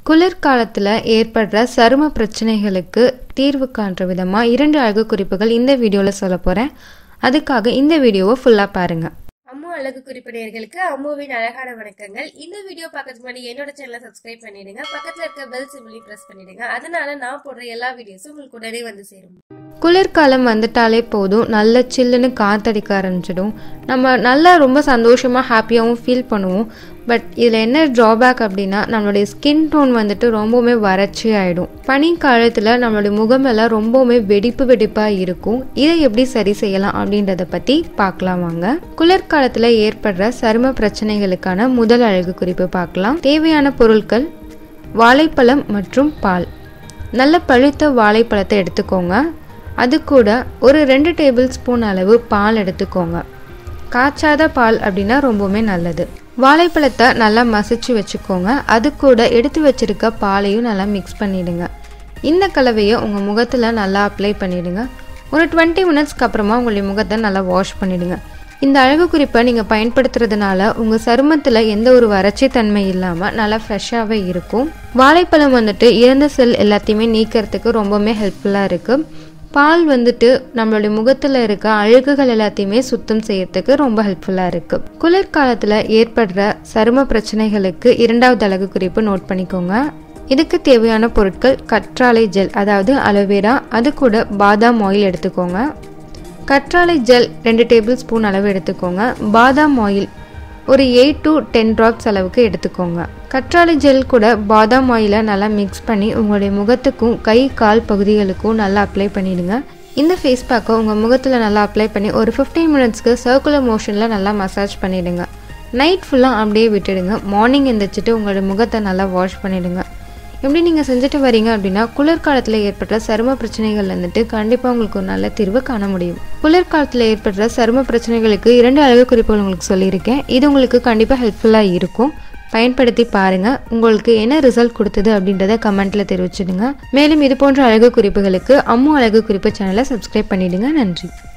குளிர்காலத்தில் ஏற்படுற சரும பிரச்சனைகளுக்கு தீர்வு காண்ற விதமாக இரண்டு அழகு குறிப்புகள் இந்த வீடியோவில் சொல்ல போகிறேன் அதுக்காக இந்த வீடியோவை ஃபுல்லாக பாருங்கள் அம்மு அழகு குறிப்பிடையர்களுக்கு அம்முவின் அழகான வணக்கங்கள் இந்த வீடியோ பார்க்கறதுக்கு முன்னாடி என்னோட சேனலை சப்ஸ்கிரைப் பண்ணிடுங்க பக்கத்துல இருக்க பெல் சிம்பிளையும் பிரஸ் பண்ணிடுங்க அதனால நான் போடுற எல்லா வீடியோஸும் உங்களுக்கு உடனே வந்து சேரும் குளிர்காலம் வந்துட்டாலே போதும் நல்ல சில்லுன்னு காத்தடிக்க ஆரம்பிச்சிடும் நம்ம நல்லா ரொம்ப சந்தோஷமாக ஹாப்பியாகவும் ஃபீல் பண்ணுவோம் பட் இதில் என்ன ட்ராபேக் அப்படின்னா நம்மளுடைய ஸ்கின் டோன் வந்துட்டு ரொம்பவுமே வறட்சி ஆகிடும் பனி காலத்தில் நம்மளுடைய முகமெல்லாம் ரொம்பவுமே வெடிப்பு வெடிப்பாக இருக்கும் இதை எப்படி சரி செய்யலாம் அப்படின்றத பற்றி பார்க்கலாம் வாங்க குளிர்காலத்தில் ஏற்படுற சரும பிரச்சனைகளுக்கான முதல் அழகு குறிப்பு பார்க்கலாம் தேவையான பொருட்கள் வாழைப்பழம் மற்றும் பால் நல்ல பழுத்த வாழைப்பழத்தை எடுத்துக்கோங்க அது கூட ஒரு ரெண்டு டேபிள் ஸ்பூன் அளவு பால் எடுத்துக்கோங்க காய்ச்சாத பால் அப்படின்னா ரொம்பவுமே நல்லது வாழைப்பழத்தை நல்லா மசிச்சு வச்சுக்கோங்க அது கூட எடுத்து வச்சிருக்க பாலையும் நல்லா மிக்ஸ் பண்ணிடுங்க இந்த கலவையை உங்கள் முகத்தில் நல்லா அப்ளை பண்ணிடுங்க ஒரு டுவெண்ட்டி மினிட்ஸ்க்கு அப்புறமா உங்களுடைய முகத்தை நல்லா வாஷ் பண்ணிடுங்க இந்த அழகு குறிப்பை நீங்கள் பயன்படுத்துறதுனால உங்கள் சருமத்தில் எந்த ஒரு வறட்சி தன்மை இல்லாமல் நல்லா ஃப்ரெஷ்ஷாகவே இருக்கும் வாழைப்பழம் வந்துட்டு இறந்த செல் எல்லாத்தையுமே நீக்கிறதுக்கு ரொம்பவுமே ஹெல்ப்ஃபுல்லாக இருக்குது பால் வந்துட்டு நம்மளுடைய முகத்தில் இருக்க அழுகுகள் எல்லாத்தையுமே சுத்தம் செய்யறதுக்கு ரொம்ப ஹெல்ப்ஃபுல்லாக இருக்குது குளிர்காலத்தில் ஏற்படுற சரும பிரச்சனைகளுக்கு இரண்டாவது அழகு குறிப்பு நோட் பண்ணிக்கோங்க இதுக்கு தேவையான பொருட்கள் கற்றாழை ஜெல் அதாவது அலோவேரா அது கூட பாதாம் ஆயில் எடுத்துக்கோங்க கற்றாழை ஜெல் ரெண்டு டேபிள் ஸ்பூன் அளவு எடுத்துக்கோங்க பாதாம் ஆயில் ஒரு எயிட் டு டென் ட்ராப்ஸ் அளவுக்கு எடுத்துக்கோங்க கற்றாழை ஜெல் கூட பாதாம் ஆயிலை நல்லா மிக்ஸ் பண்ணி உங்களுடைய முகத்துக்கும் கை கால் பகுதிகளுக்கும் நல்லா அப்ளை பண்ணிடுங்க இந்த ஃபேஸ் பேக்கை உங்கள் முகத்தில் நல்லா அப்ளை பண்ணி ஒரு ஃபிஃப்டீன் மினிட்ஸ்க்கு சர்க்குலர் மோஷனில் நல்லா மசாஜ் பண்ணிவிடுங்க நைட் ஃபுல்லாக அப்படியே விட்டுடுங்க மார்னிங் எந்திரிச்சிட்டு உங்களோட முகத்தை நல்லா வாஷ் பண்ணிவிடுங்க எப்படி நீங்கள் செஞ்சுட்டு வரீங்க அப்படின்னா குளிர்காலத்தில் ஏற்படுற சரும பிரச்சனைகள் வந்துட்டு கண்டிப்பாக உங்களுக்கு ஒரு நல்ல தீர்வு காண முடியும் குளிர்காலத்தில் ஏற்படுற சரும பிரச்சனைகளுக்கு இரண்டு அழகு குறிப்புகள் உங்களுக்கு சொல்லியிருக்கேன் இது உங்களுக்கு கண்டிப்பாக ஹெல்ப்ஃபுல்லாக இருக்கும் பயன்படுத்தி பாருங்கள் உங்களுக்கு என்ன ரிசல்ட் கொடுத்தது அப்படின்றத கமெண்ட்டில் தெரிவிச்சிடுங்க மேலும் இது போன்ற அழகு குறிப்புகளுக்கு அம்மு அழகு குறிப்பு சேனலை சப்ஸ்கிரைப் பண்ணிடுங்க நன்றி